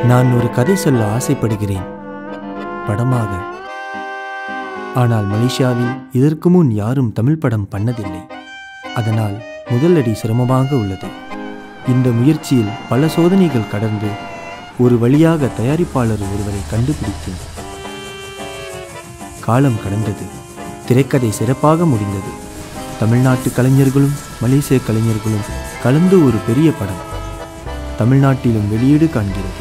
நான் ஒரு கதை சொல்ல ஆசைப்படுகிறேன் படமாக ஆனால் மலேசியாவில் இதற்கு முன் யாரும் தமிழ் படம் பண்ணதில்லை அதனால் முதலடி சிரமமாக உள்ளது இந்த முயற்சியில் பல சோதனைகள் கடந்து ஒரு வழியாக தயாரிப்பாளர் ஒருவரை கண்டுபிடித்தேன் காலம் கடந்தது திரைக்கதை சிறப்பாக முடிந்தது தமிழ்நாட்டு கலைஞர்களும் மலேசிய கலைஞர்களும் கலந்து ஒரு பெரிய படம் தமிழ்நாட்டிலும் வெளியீடு காண்கிறது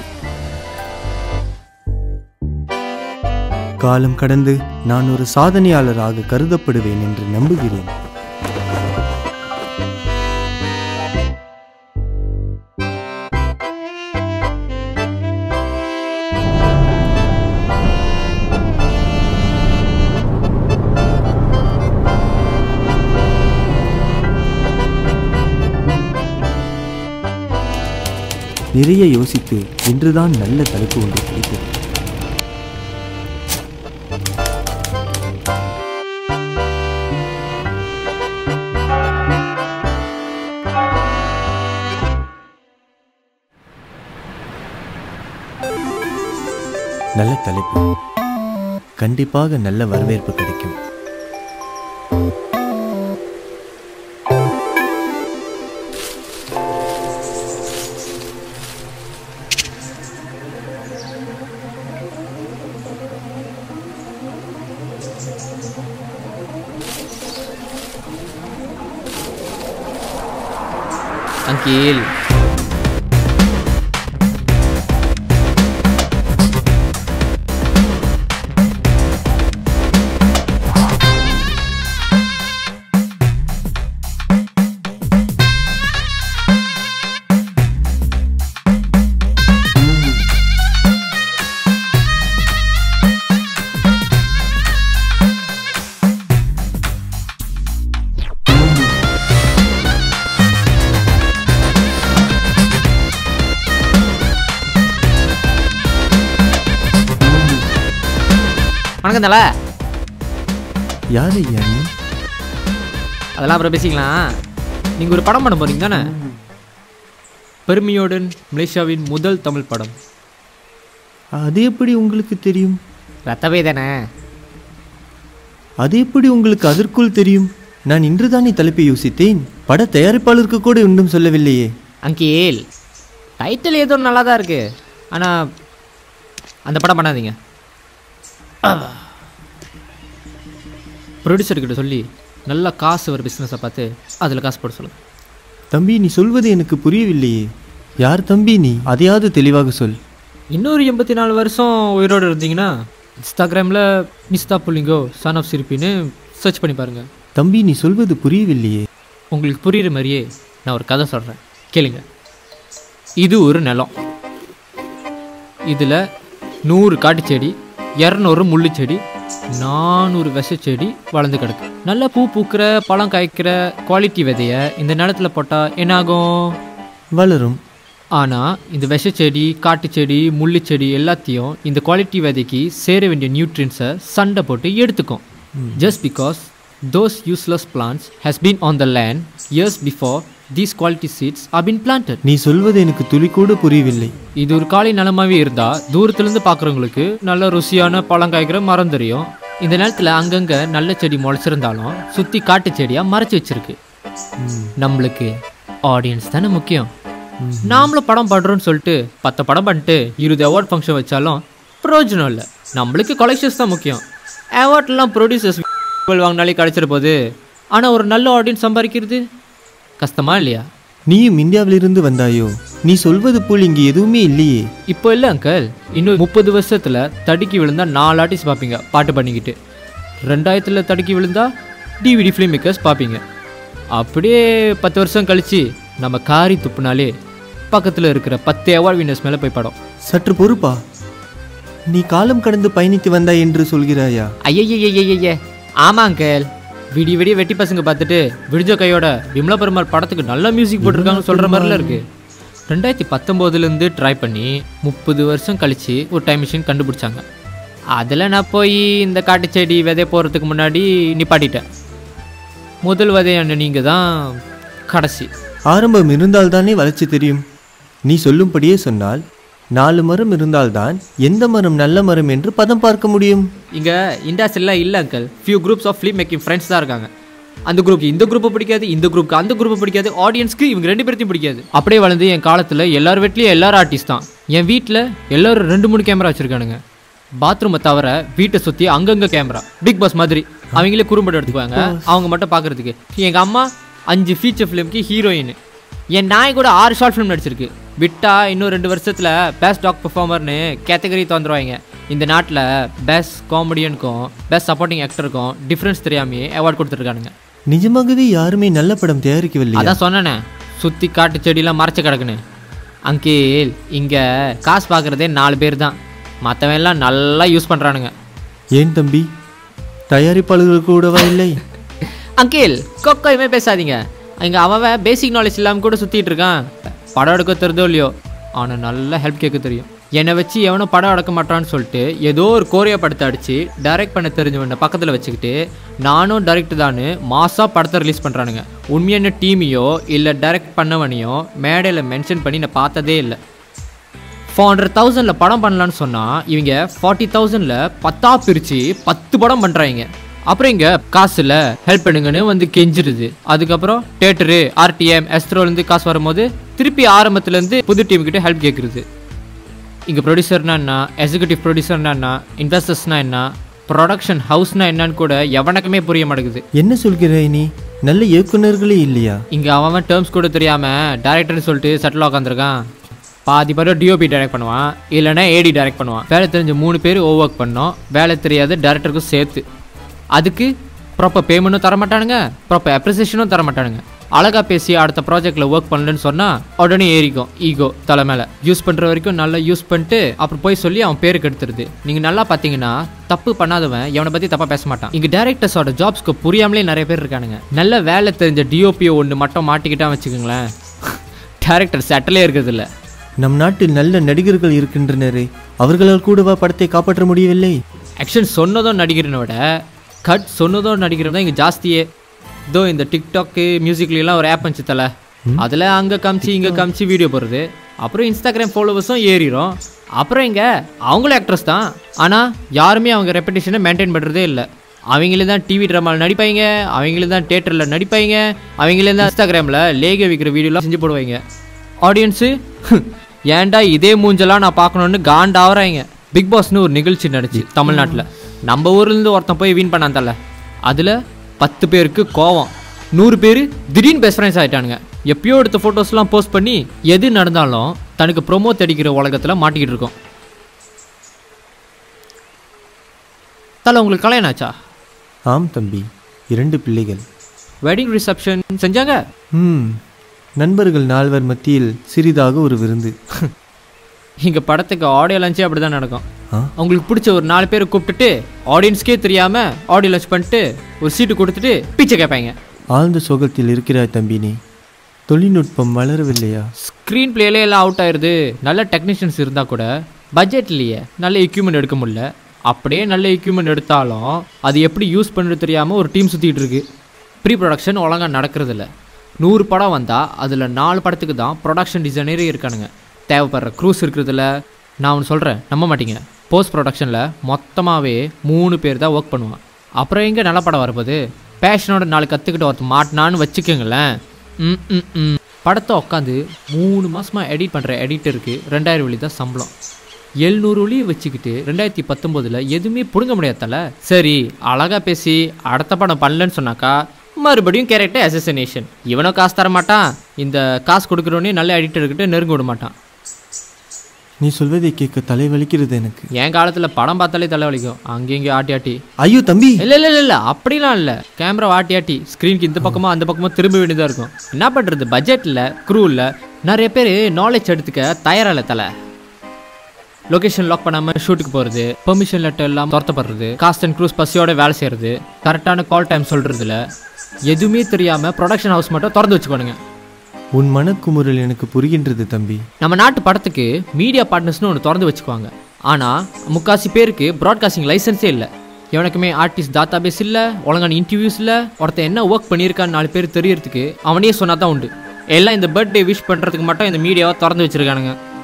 காலம் கடந்து நான் ஒரு சாதனையாளராக கருதப்படுவேன் என்று நம்புகிறேன் நிறைய யோசித்து இன்றுதான் நல்ல தலைப்பு ஒன்று கிடைத்தது நல்ல தலைப்பு கண்டிப்பாக நல்ல வரவேற்பு கிடைக்கும் அங்கில் வணக்கம் தல யார் ஐயா நீ அதெல்லாம் அப்புறம் பேசிக்கலாம் நீங்கள் ஒரு படம் பண்ண போறீங்க தானே பெருமையுடன் மலேசியாவின் முதல் தமிழ் படம் அது எப்படி உங்களுக்கு தெரியும் ரத்தவே தானே அது எப்படி உங்களுக்கு அதற்குள் தெரியும் நான் இன்றுதானே தலைப்பை யோசித்தேன் பட தயாரிப்பாளருக்கு கூட ஒன்றும் சொல்லவில்லையே அங்கில் டைட்டில் ஏதோ நல்லா தான் இருக்கு ஆனால் அந்த படம் பண்ணாதீங்க ப்ரொடியூசர்கிட்ட சொல்லி நல்லா காசு வர பிஸ்னஸை பார்த்து அதில் காசு போட சொல்லுங்க தம்பி நீ சொல்வது எனக்கு புரியவில்லையே யார் தம்பி நீ அதையாவது தெளிவாக சொல் இன்னொரு எண்பத்தி நாலு வருஷம் உயிரோடு இருந்தீங்கன்னா இன்ஸ்டாகிராமில் மிஸ்தா புள்ளிங்கோ சன் ஆஃப் சிரிப்பின்னு சர்ச் பண்ணி பாருங்கள் தம்பி நீ சொல்வது புரியவில்லையே உங்களுக்கு புரியுற மாதிரியே நான் ஒரு கதை சொல்கிறேன் கேளுங்க இது ஒரு நிலம் இதில் நூறு காட்டுச்செடி இரநூறு முள்ளுச்செடி நானூறு விஷச்செடி வளர்ந்து கிடக்கு நல்ல பூ பூக்கிற பழம் காய்க்கிற குவாலிட்டி விதைய இந்த நிலத்துல போட்டால் என்னாகும் வளரும் ஆனால் இந்த விஷச்செடி காட்டுச்செடி முள்ளுச்செடி எல்லாத்தையும் இந்த குவாலிட்டி விதைக்கு சேர வேண்டிய நியூட்ரியன்ஸை சண்டை போட்டு எடுத்துக்கும் just because those useless plants has been on the land years before these quality seeds are been planted நீ சொல்வது எனக்கு துளி கூட புரியவில்லை இது ஒரு காலை நிலமாவே இருந்தால் தூரத்துலேருந்து பார்க்குறவங்களுக்கு நல்ல ருசியான பழம் காய்க்கிற மரம் தெரியும் இந்த நேரத்தில் அங்கங்கே நல்ல செடி முளைச்சிருந்தாலும் சுற்றி காட்டு செடியாக மறைச்சி வச்சிருக்கு நம்மளுக்கு ஆடியன்ஸ் தானே முக்கியம் நாமளும் படம் பண்ணுறோன்னு சொல்லிட்டு பத்து படம் பண்ணிட்டு இருபது அவார்ட் ஃபங்க்ஷன் வச்சாலும் பிரயோஜனம் இல்லை நம்மளுக்கு கலெக்ஷன்ஸ் தான் முக்கியம் அவார்ட்லாம் ப்ரொடியூசர்ஸ் வாங்கினாலே கிடச்சிட போகுது ஆனால் ஒரு நல்ல ஆடியன்ஸ் சம்பாதிக்கிறது கஷ்டமா இல்லையா நீயும் இந்தியாவிலிருந்து வந்தாயோ நீ சொல்வது போல் இங்கே எதுவுமே இல்லையே இப்போ இல்லை அங்கிள் இன்னும் முப்பது வருஷத்தில் தடுக்கி விழுந்தா நாலு ஆர்டிஸ்ட் பார்ப்பீங்க பாட்டு பண்ணிக்கிட்டு ரெண்டாயிரத்தில் தடுக்கி விழுந்தா டிவிடி ஃபிலிம் மேக்கர்ஸ் பார்ப்பீங்க அப்படியே பத்து வருஷம் கழிச்சு நம்ம காரி துப்புனாலே பக்கத்தில் இருக்கிற பத்து அவார்ட் வினர்ஸ் மேலே போய் படம் சற்று பொறுப்பா நீ காலம் கடந்து பயணித்து வந்தாய் என்று சொல்கிறாயா ஐயய்யய்யய்ய ஆமா அங்கிள் விடிய விடிய வெட்டி பசங்க பார்த்துட்டு விடிஞ்ச கையோட விமலா பெருமாள் படத்துக்கு நல்ல மியூசிக் போட்டிருக்காங்கன்னு சொல்கிற மாதிரிலாம் இருக்கு ரெண்டாயிரத்தி பத்தொம்போதுலேருந்து ட்ரை பண்ணி முப்பது வருஷம் கழிச்சு ஒரு டைம் மிஷின் கண்டுபிடிச்சாங்க அதில் நான் போய் இந்த காட்டு செடி விதை போகிறதுக்கு முன்னாடி நிப்பாட்டிட்டேன் முதல் விதையான நீங்கள் தான் கடைசி ஆரம்பம் இருந்தால்தானே வளர்ச்சி தெரியும் நீ சொல்லும்படியே சொன்னால் நாலு மரம் இருந்தால்தான் எந்த மரம் நல்ல மரம் என்று பதம் பார்க்க முடியும் இங்கே இண்டஸ்ட்ரியெலாம் இல்லை uncle few groups of film making friends தான் இருக்காங்க அந்த குரூப்க்கு இந்த குரூப்பை பிடிக்காது இந்த குரூப்க்கு அந்த குரூப்பை பிடிக்காது ஆடியன்ஸ்க்கு இவங்க ரெண்டு பேர்த்தையும் பிடிக்காது அப்படியே வளர்ந்து என் காலத்தில் எல்லார் வீட்லேயும் எல்லாரும் ஆர்டிஸ்ட் தான் என் வீட்டில் எல்லாரும் ரெண்டு மூணு கேமரா வச்சுருக்கானுங்க பாத்ரூமை தவிர வீட்டை சுற்றி அங்கங்கே கேமரா பிக் பாஸ் மாதிரி அவங்களே குறும்படம் எடுத்துக்குவாங்க அவங்க மட்டும் பார்க்குறதுக்கு எங்கள் அம்மா அஞ்சு ஃபீச்சர் ஃபிலிம்க்கு ஹீரோயின் என் நாய் கூட ஆறு ஷார்ட் ஃபிலிம் நடிச்சிருக்கு விட்டா இன்னும் ரெண்டு வருஷத்தில் பெஸ்ட் டாக் பெர்ஃபார்மர்னு கேட்டகரி தந்துருவாங்க இந்த நாட்டில் பெஸ்ட் காமெடியனுக்கும் பெஸ்ட் சப்போர்ட்டிங் ஆக்டருக்கும் டிஃப்ரென்ஸ் தெரியாமையே அவார்ட் கொடுத்துருக்கானுங்க நிஜமாகவே யாருமே நல்ல படம் தயாரிக்கவில்லை அதான் சொன்னேனே சுற்றி காட்டு செடியெல்லாம் மறைச்சு கிடக்குன்னு அங்கிள் இங்கே காசு பார்க்குறதே நாலு பேர் தான் மற்றவன் எல்லாம் நல்லா யூஸ் பண்ணுறானுங்க ஏன் தம்பி தயாரிப்பாளர்கள் கூடவா இல்லை அங்கிள் கொக்கையுமே பேசாதீங்க இங்கே அவன் பேசிக் நாலேஜ் இல்லாமல் கூட சுற்றிட்டு இருக்கான் படம் எடுக்க தெரிதோ இல்லையோ அவனை நல்லா ஹெல்ப் கேட்க தெரியும் என்னை வச்சு எவனும் படம் எடுக்க மாட்டான்னு சொல்லிட்டு ஏதோ ஒரு கோரியா படத்தை அடித்து டைரக்ட் பண்ண தெரிஞ்சவனை பக்கத்தில் வச்சுக்கிட்டு நானும் டைரக்ட் தானு மாசாக படத்தை ரிலீஸ் பண்ணுறானுங்க உண்மையான டீமையோ இல்லை டைரக்ட் பண்ணவனையோ மேடையில் மென்ஷன் பண்ணி நான் பார்த்ததே இல்லை ஃபோர் ஹண்ட்ரட் தௌசண்டில் படம் பண்ணலான்னு சொன்னால் இவங்க ஃபார்ட்டி தௌசண்டில் பத்தா பிரித்து பத்து படம் பண்ணுறாங்க அப்புறம் இங்கே காசில் ஹெல்ப் பண்ணுங்கன்னு வந்து கெஞ்சிருது அதுக்கப்புறம் தேட்டரு ஆர்டிஎம் எஸ்ட்ரோலேருந்து காசு வரும்போது திருப்பி ஆரம்பத்துலேருந்து புது டீமுக்கிட்ட ஹெல்ப் கேட்குறது இங்கே ப்ரொடியூசர்னா என்ன எக்ஸிக்யூட்டிவ் ப்ரொடியூசர்னா என்ன இன்வெஸ்டர்ஸ்னா என்ன ப்ரொடக்ஷன் ஹவுஸ்னா என்னன்னு கூட எவனுக்குமே புரிய மாட்டேங்குது என்ன சொல்கிறாய் நீ நல்ல இயக்குனர்களே இல்லையா இங்கே அவன் டேர்ம்ஸ் கூட தெரியாமல் டேரக்டர்னு சொல்லிட்டு செட்டில் உட்காந்துருக்கான் பாதி பேர் டிஓபி டைரக்ட் பண்ணுவான் இல்லைன்னா ஏடி டைரக்ட் பண்ணுவான் வேலை தெரிஞ்ச மூணு பேர் ஓவர் ஒர்க் பண்ணோம் வேலை தெரியாத டேரக்டருக்கும் சேர்த்து அதுக்கு ப்ராப்பர் பேமெண்ட்டும் தர மாட்டானுங்க ப்ராப்பர் அப்ரிசியேஷனும் தர மாட்டானுங்க அழகா பேசி அடுத்த ப்ராஜெக்ட்டில் ஒர்க் பண்ணலன்னு சொன்னால் உடனே ஏறிக்கும் ஈகோ தலை மேலே யூஸ் பண்ணுற வரைக்கும் நல்லா யூஸ் பண்ணிட்டு அப்புறம் போய் சொல்லி அவன் பேரு கெடுத்துருது நீங்கள் நல்லா பார்த்தீங்கன்னா தப்பு பண்ணாதவன் இவனை பற்றி தப்பாக பேச மாட்டான் இங்கே டேரக்டர்ஸோட ஜாப்ஸ்க்கு புரியாமலே நிறைய பேர் இருக்கானுங்க நல்ல வேலை தெரிஞ்ச டிஓபிஓ ஒன்று மட்டும் மாட்டிக்கிட்டா வச்சுக்கோங்களேன் டேரக்டர் செட்டிலே இருக்கிறது இல்லை நம் நாட்டில் நல்ல நடிகர்கள் இருக்கின்றனரே அவர்களால் கூடவா படத்தை காப்பாற்ற முடியவில்லை ஆக்ஷன் சொன்னதும் நடிக்கிறனை விட கட் சொன்னதும் நடிக்கிறவன் தான் இங்கே ஜாஸ்தியே இதோ இந்த டிக்டாக்கு மியூசிக்லாம் ஒரு ஆப் வந்துச்சு தல அதில் அங்கே காமிச்சு இங்கே காமிச்சு வீடியோ போடுறது அப்புறம் இன்ஸ்டாகிராம் ஃபாலோவர்ஸும் ஏறிடும் அப்புறம் இங்கே அவங்களும் ஆக்ட்ரஸ் தான் ஆனால் யாருமே அவங்க ரெப்புடேஷனை மெயின்டைன் பண்ணுறதே இல்லை அவங்களே தான் டிவி ட்ராமாவில் நடிப்பாங்க அவங்களே தான் தேட்டரில் நடிப்பாங்க அவங்களே தான் இன்ஸ்டாகிராமில் லேக விற்கிற வீடியோலாம் செஞ்சு போடுவாங்க ஆடியன்ஸு ஏன்டா இதே மூஞ்செல்லாம் நான் பார்க்கணுன்னு காண்டாவறாங்க பிக் பாஸ்னு ஒரு நிகழ்ச்சி நடந்துச்சு தமிழ்நாட்டில் நம்ம ஊர்லேருந்து ஒருத்தன் போய் வின் பண்ணாந்தல்ல அதில் பத்து பேருக்கு கோவம் நூறு பேர் திடீர்னு பெஸ்ட் ஃப்ரெண்ட்ஸ் ஆகிட்டானுங்க எப்பயோ எடுத்த ஃபோட்டோஸ்லாம் போஸ்ட் பண்ணி எது நடந்தாலும் தனக்கு ப்ரொமோ அடிக்கிற உலகத்தில் மாட்டிக்கிட்டு இருக்கோம் தலை உங்களுக்கு கல்யாணம் ஆச்சா ஆம் தம்பி இரண்டு பிள்ளைகள் வெட்டிங் ரிசப்ஷன் செஞ்சாங்க ம் நண்பர்கள் நால்வர் மத்தியில் சிறிதாக ஒரு விருந்து இங்கே படத்துக்கு ஆடியோ லஞ்சே அப்படி தான் நடக்கும் ஆ உங்களுக்கு பிடிச்ச ஒரு நாலு பேரை கூப்பிட்டுட்டு ஆடியன்ஸ்க்கே தெரியாமல் ஆடியோ லஞ்ச் பண்ணிட்டு ஒரு சீட்டு கொடுத்துட்டு பிச்சை கேட்பாங்க ஆழ்ந்த சோகத்தில் இருக்கிறாய் தம்பி நீ தொழில்நுட்பம் வளரவில்லையா ஸ்க்ரீன் பிளேலே எல்லாம் அவுட் ஆயிருது நல்ல டெக்னீஷியன்ஸ் இருந்தால் கூட பட்ஜெட் இல்லையே நல்ல எக்யூப்மெண்ட் எடுக்க முடியல அப்படியே நல்ல எக்யூப்மெண்ட் எடுத்தாலும் அது எப்படி யூஸ் பண்ணுறது தெரியாமல் ஒரு டீம் சுற்றிட்டு இருக்கு ப்ரீ ப்ரொடக்ஷன் ஒழுங்காக நடக்கிறது இல்ல நூறு படம் வந்தால் அதில் நாலு படத்துக்கு தான் ப்ரொடக்ஷன் டிசைனரே இருக்கானுங்க தேவைப்படுற க்ரூஸ் இருக்கிறதுல நான் ஒன்று சொல்கிறேன் நம்ப மாட்டீங்க போஸ்ட் ப்ரொடக்ஷனில் மொத்தமாகவே மூணு பேர் தான் ஒர்க் பண்ணுவான் அப்புறம் எங்கே நல்ல படம் வரப்போகுது பேஷனோட நாலு கற்றுக்கிட்டு ஒருத்தன் மாட்டினான்னு வச்சுக்கோங்களேன் ம் ம் ம் படத்தை உட்காந்து மூணு மாசமாக எடிட் பண்ணுற எடிட்டருக்கு ரெண்டாயிரம் வழி தான் சம்பளம் எழுநூறு ஒளி வச்சுக்கிட்டு ரெண்டாயிரத்தி பத்தொம்போதில் எதுவுமே பிடுங்க முடியாதல சரி அழகாக பேசி அடுத்த படம் பண்ணலன்னு சொன்னாக்கா மறுபடியும் கேரக்டர் அசசினேஷன் இவனும் காசு தர மாட்டான் இந்த காசு கொடுக்குறவனே நல்ல எடிட்டர்கிட்ட நெருங்க விட மாட்டான் நீ சொல்வதை கேட்க தலை வலிக்கிறது எனக்கு என் காலத்தில் படம் பார்த்தாலே தலைவலிக்கும் அங்கேயும் ஆட்டி ஆட்டி ஐயோ தம்பி இல்லை இல்லை இல்லை இல்லை அப்படிலாம் இல்லை கேமரா ஆட்டி ஆட்டி ஸ்க்ரீனுக்கு இந்த பக்கமாக அந்த பக்கமாக திரும்ப வேண்டியதாக இருக்கும் என்ன பண்ணுறது பட்ஜெட்டில் க்ரூ இல்லை நிறைய பேர் நாலேஜ் எடுத்துக்க தயாரா இல்லை தலை லொகேஷன் லாக் பண்ணாமல் ஷூட்டுக்கு போகிறது பெர்மிஷன் லெட்டர் எல்லாம் துரத்தப்படுறது காஸ்ட் அண்ட் க்ரூஸ் பஸ்ஸியோட வேலை செய்கிறது கரெக்டான கால் டைம் சொல்கிறதுல எதுவுமே தெரியாமல் ப்ரொடக்ஷன் ஹவுஸ் மட்டும் திறந்து வச்சுக்கோனுங்க உன் மனக்குமுறல் எனக்கு புரிகின்றது தம்பி நம்ம நாட்டு படத்துக்கு மீடியா பார்ட்னர்ஸ்னு ஒன்று திறந்து வச்சுக்குவாங்க ஆனால் முக்காசி பேருக்கு ப்ராட்காஸ்டிங் லைசன்ஸே இல்லை எவனுக்குமே ஆர்டிஸ்ட் தாத்தா பேஸ் இல்லை ஒழுங்கான இன்டர்வியூஸ் இல்லை ஒருத்தன் என்ன ஒர்க் பண்ணியிருக்கான்னு நாலு பேர் தெரியறதுக்கு அவனே சொன்னா தான் உண்டு எல்லாம் இந்த பர்த்டே விஷ் பண்ணுறதுக்கு மட்டும் இந்த மீடியாவை திறந்து வச்சிருக்கானுங்க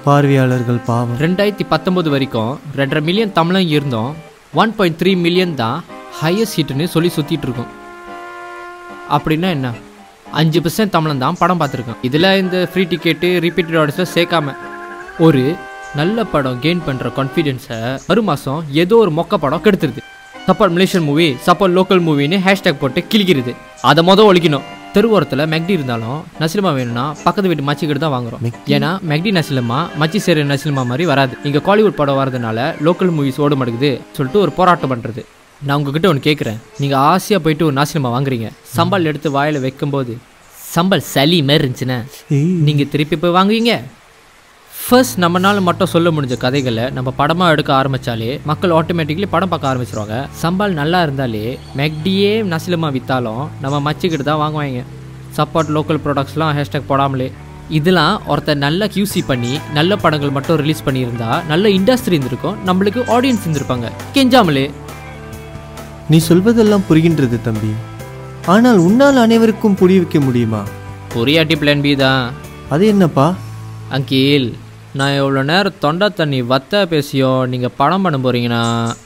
பார்வையாளர்கள் பாவம் ரெண்டாயிரத்தி பத்தொன்பது வரைக்கும் ரெண்டரை மில்லியன் தமிழன் இருந்தோம் ஒன் பாயிண்ட் த்ரீ மில்லியன் தான் ஹையஸ்ட் ஹீட்டுன்னு சொல்லி சுற்றிட்டு இருக்கோம் அப்படின்னா என்ன அஞ்சு பர்சன்ட் தமிழன் தான் படம் பார்த்துருக்கோம் இதில் இந்த ஃப்ரீ டிக்கெட்டு ரிப்பீட்டட் ஆர்டர்ஸில் சேர்க்காம ஒரு நல்ல படம் கெயின் பண்ணுற கான்ஃபிடென்ஸை மறு மாதம் ஏதோ ஒரு மொக்க படம் கெடுத்துருது support Malaysian movie support local மூவின்னு ஹேஷ்டேக் போட்டு கிழிக்கிறது அதை மொதல் ஒழிக்கணும் தெருவோரத்தில் மெக்டி இருந்தாலும் நசிலமா வேணும்னா பக்கத்து வீட்டு மச்சிக்கிட்டு தான் வாங்குறோம் ஏன்னா மெக்டி நசிலமா மச்சி சேர நசிலமா மாதிரி வராது இங்கே காலிவுட் படம் வரதுனால லோக்கல் மூவிஸ் ஓட மாட்டேங்குது சொல்லிட்டு ஒரு போராட்டம் பண்ணுறது நான் உங்ககிட்ட ஒன்று கேட்குறேன் நீங்கள் ஆசையாக போயிட்டு ஒரு நாசிலமா வாங்குறீங்க சம்பல் எடுத்து வாயில் வைக்கும்போது சம்பல் சளி மாதிரி இருந்துச்சுன்னா ஏய், நீங்கள் திருப்பி போய் வாங்குவீங்க ஃபர்ஸ்ட் நம்மனால மட்டும் சொல்ல முடிஞ்ச கதைகளை நம்ம படமாக எடுக்க ஆரம்பித்தாலே மக்கள் ஆட்டோமேட்டிக்லி படம் பார்க்க ஆரம்பிச்சிருவாங்க சம்பால் நல்லா இருந்தாலே மெக்டியே நசிலமா விற்றாலும் நம்ம மச்சிக்கிட்டு தான் வாங்குவாங்க சப்போர்ட் லோக்கல் ப்ராடக்ட்ஸ்லாம் ஹேஷ்டேக் போடாமலே இதெல்லாம் ஒருத்தர் நல்ல QC பண்ணி நல்ல படங்கள் மட்டும் ரிலீஸ் பண்ணியிருந்தா நல்ல இண்டஸ்ட்ரி இருந்திருக்கும் நம்மளுக்கு ஆடியன்ஸ் இருந்திருப்பாங்க கெஞ்சாமலே நீ சொல்வதெல்லாம் புரிகின்றது தம்பி ஆனால் உன்னால் அனைவருக்கும் புரிய வைக்க முடியுமா பொரியாட்டி பிளான் பி தான் அது என்னப்பா அங்கில் நான் எவ்வளோ நேரம் தொண்டை தண்ணி வத்த பேசியோ நீங்கள் படம் பண்ண போகிறீங்கன்னா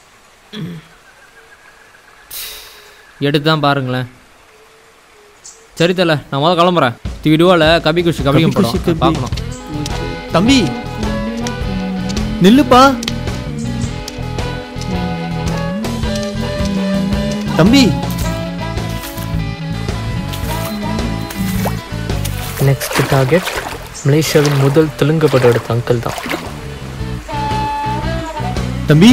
எடுத்து தான் பாருங்களேன் சரி தல நான் முதல்ல கிளம்புறேன் வீடியோவில் கபி குஷி கபியும் கபி குஷி படம் கபி. பார்க்கணும் தம்பி நில்லுப்பா தம்பி நெக்ஸ்ட் டார்கெட் மலேசியாவின் முதல் தெலுங்கு படம் எடுத்த அங்கிள் தான் தம்பி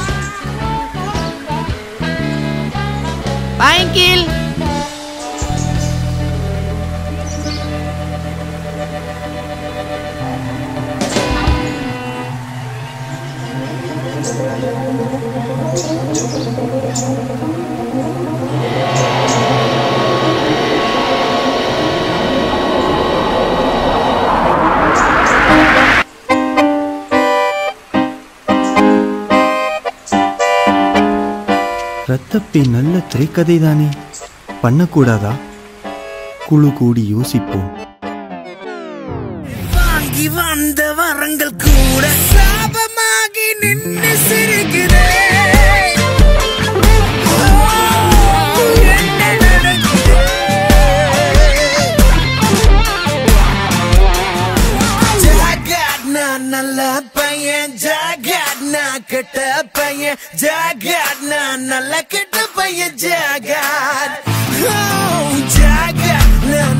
ரத்தப்பி நல்ல திரைக்கதை தானே பண்ணக்கூடாதா குழு கூடி யோசிப்போம் வாங்கி வந்த வரங்கள் கூட சாபமாகி நின்று சிரிக்குதே ஓ, என்ன நடக்குதே? ஜாகாட் நான் நல்ல பையன் ஜாகாட் நான் கெட்ட பையன் ஜாகாட் நான் நல்ல கெட்ட பையன் ஜாகாட் ஓ, ஜாகாட் நான்